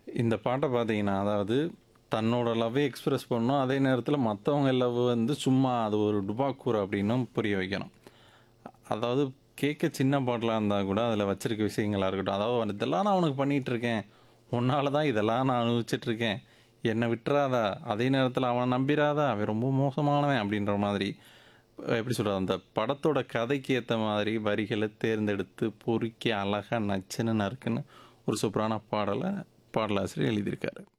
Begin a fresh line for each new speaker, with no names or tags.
இந்த பாட்ட பார்த்தீங்கன்னா, அதாவது தன்னோட லவ்வை எக்ஸ்பிரஸ் பண்ணணும். அதே நேரத்தில மத்தவங்க லவ் வந்து சும்மா அது ஒரு டுபாக்கூர் அப்டின்னும் புரிய வைக்கணும். அதாவது கேட்க சின்ன பாட்டலா இருந்தா கூட, அதில வச்சிருக்க விஷயங்களா இருக்கட்டும். அதாவது இதெல்லாம் நான் உனக்கு பண்ணிட்டு இருக்கேன். உன்னால தான் இதெல்லாம் நான் அனுபவிச்சுட்டு இருக்கேன். என்ன விட்டுறாத. அதே நேரத்தில அவன நம்பிறாத. அவன் ரொம்ப மோசமானவன் அப்டின்ற மாதிரி. எப்படி சொல்றது? அந்த படத்தோட கதைக்கு ஏத்த மாதிரி வரிகள தேர்ந்தெடுத்து, பொறுக்கி அழகா நச்சுன்னு நறுக்குன்னு ஒரு சூப்பரான பாடல பாடலாசிரியர் எழுதியிருக்காரு.